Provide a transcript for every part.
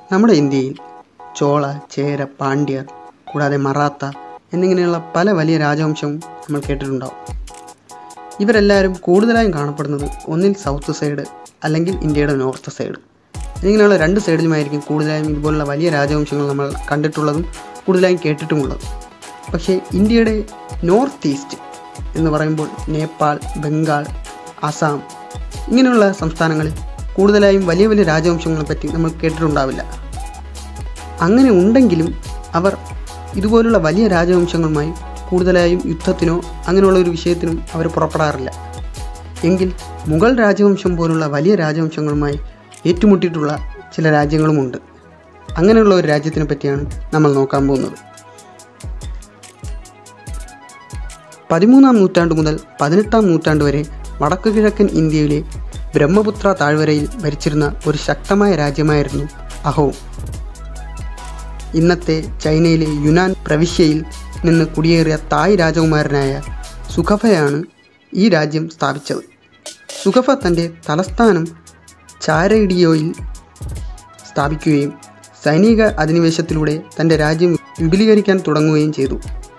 നമ്മുടെ ഇന്ത്യയിൽ ചോള ചേര പാണ്ഡ്യർ കൂടാതെ മറാത്ത എന്നിങ്ങനെയുള്ള പല വലിയ രാജവംശവും നമ്മൾ കേട്ടിട്ടുണ്ടാവും ഇവരെല്ലാവരും കൂടുതലായും കാണപ്പെടുന്നത് ഒന്നിൽ സൗത്ത് സൈഡ് അല്ലെങ്കിൽ ഇന്ത്യയുടെ നോർത്ത് സൈഡ് എന്നിങ്ങനെയുള്ള രണ്ട് സൈഡിലുമായിരിക്കും കൂടുതലായും ഇതുപോലുള്ള വലിയ രാജവംശങ്ങൾ നമ്മൾ കണ്ടിട്ടുള്ളതും കൂടുതലായും കേട്ടിട്ടുമുള്ളതും പക്ഷേ ഇന്ത്യയുടെ നോർത്ത് ഈസ്റ്റ് എന്ന് പറയുമ്പോൾ നേപ്പാൾ ബംഗാൾ ആസാം ഇങ്ങനെയുള്ള സംസ്ഥാനങ്ങളിൽ കൂടുതലായും വലിയ വലിയ രാജവംശങ്ങളെ പറ്റി നമ്മൾ കേട്ടിട്ടുണ്ടാവില്ല അങ്ങനെ ഉണ്ടെങ്കിലും അവർ ഇതുപോലുള്ള വലിയ രാജവംശങ്ങളുമായി കൂടുതലായും യുദ്ധത്തിനോ അങ്ങനെയുള്ള ഒരു വിഷയത്തിനും അവർ പുറപ്പെടാറില്ല എങ്കിൽ മുഗൾ രാജവംശം പോലുള്ള വലിയ രാജവംശങ്ങളുമായി ഏറ്റുമുട്ടിയിട്ടുള്ള ചില രാജ്യങ്ങളുമുണ്ട് അങ്ങനെയുള്ള ഒരു രാജ്യത്തിനെ പറ്റിയാണ് നമ്മൾ നോക്കാൻ പോകുന്നത് പതിമൂന്നാം നൂറ്റാണ്ട് മുതൽ പതിനെട്ടാം നൂറ്റാണ്ട് വരെ വടക്കു കിഴക്കൻ ഇന്ത്യയിലെ ബ്രഹ്മപുത്ര താഴ്വരയിൽ ഭരിച്ചിരുന്ന ഒരു ശക്തമായ രാജ്യമായിരുന്നു അഹോം ഇന്നത്തെ ചൈനയിലെ യുനാൻ പ്രവിശ്യയിൽ നിന്ന് കുടിയേറിയ തായ് രാജകുമാരനായ സുഖഫയാണ് ഈ രാജ്യം സ്ഥാപിച്ചത് സുഖഫ തൻ്റെ തലസ്ഥാനം ചാരയിഡിയോയിൽ സ്ഥാപിക്കുകയും സൈനിക അധിനിവേശത്തിലൂടെ തൻ്റെ രാജ്യം വിപുലീകരിക്കാൻ തുടങ്ങുകയും ചെയ്തു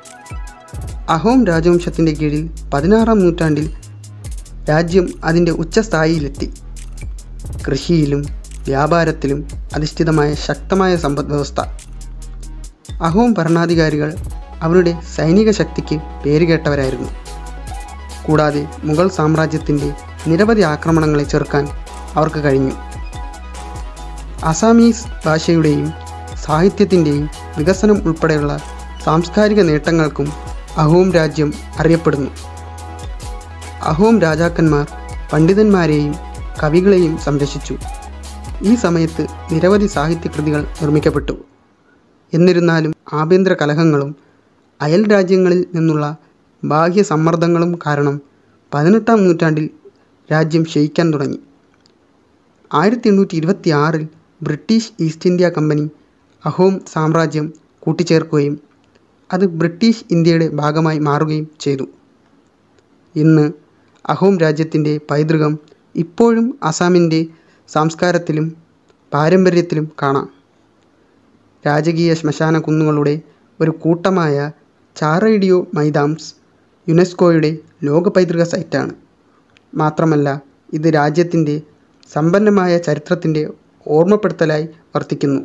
അഹോം രാജവംശത്തിൻ്റെ കീഴിൽ പതിനാറാം നൂറ്റാണ്ടിൽ രാജ്യം അതിൻ്റെ ഉച്ചസ്ഥായിയിലെത്തി കൃഷിയിലും വ്യാപാരത്തിലും അധിഷ്ഠിതമായ ശക്തമായ സമ്പദ് വ്യവസ്ഥ അഹോം ഭരണാധികാരികൾ അവരുടെ സൈനിക ശക്തിക്ക് പേരുകേട്ടവരായിരുന്നു കൂടാതെ മുഗൾ സാമ്രാജ്യത്തിൻ്റെ നിരവധി ആക്രമണങ്ങളെ ചെറുക്കാൻ അവർക്ക് കഴിഞ്ഞു അസാമീസ് ഭാഷയുടെയും സാഹിത്യത്തിൻ്റെയും വികസനം ഉൾപ്പെടെയുള്ള സാംസ്കാരിക നേട്ടങ്ങൾക്കും അഹോം രാജ്യം അറിയപ്പെടുന്നു അഹോം രാജാക്കന്മാർ പണ്ഡിതന്മാരെയും കവികളെയും സംരക്ഷിച്ചു ഈ സമയത്ത് നിരവധി സാഹിത്യകൃതികൾ നിർമ്മിക്കപ്പെട്ടു എന്നിരുന്നാലും ആഭ്യന്തര കലഹങ്ങളും അയൽ രാജ്യങ്ങളിൽ നിന്നുള്ള ബാഹ്യ സമ്മർദ്ദങ്ങളും കാരണം പതിനെട്ടാം നൂറ്റാണ്ടിൽ രാജ്യം ക്ഷയിക്കാൻ തുടങ്ങി ആയിരത്തി എണ്ണൂറ്റി ഇരുപത്തി ആറിൽ British East India company Ahom സാമ്രാജ്യം കൂട്ടിച്ചേർക്കുകയും അത് ബ്രിട്ടീഷ് ഇന്ത്യയുടെ ഭാഗമായി മാറുകയും ചെയ്തു ഇന്ന് അഹോം രാജ്യത്തിൻ്റെ പൈതൃകം ഇപ്പോഴും അസാമിൻ്റെ സംസ്കാരത്തിലും പാരമ്പര്യത്തിലും കാണാം രാജകീയ ശ്മശാന കുന്നുകളുടെ ഒരു കൂട്ടമായ ചാറൈഡിയോ മൈതാംസ് യുനെസ്കോയുടെ ലോക പൈതൃക സൈറ്റാണ് മാത്രമല്ല ഇത് രാജ്യത്തിൻ്റെ സമ്പന്നമായ ചരിത്രത്തിൻ്റെ ഓർമ്മപ്പെടുത്തലായി വർത്തിക്കുന്നു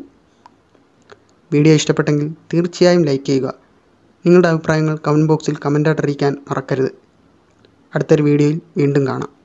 വീഡിയോ ഇഷ്ടപ്പെട്ടെങ്കിൽ തീർച്ചയായും ലൈക്ക് ചെയ്യുക നിങ്ങളുടെ അഭിപ്രായങ്ങൾ കമൻറ്റ് ബോക്സിൽ കമൻ്റായിട്ട് അറിയിക്കാൻ മറക്കരുത് അടുത്തൊരു വീഡിയോയിൽ വീണ്ടും കാണാം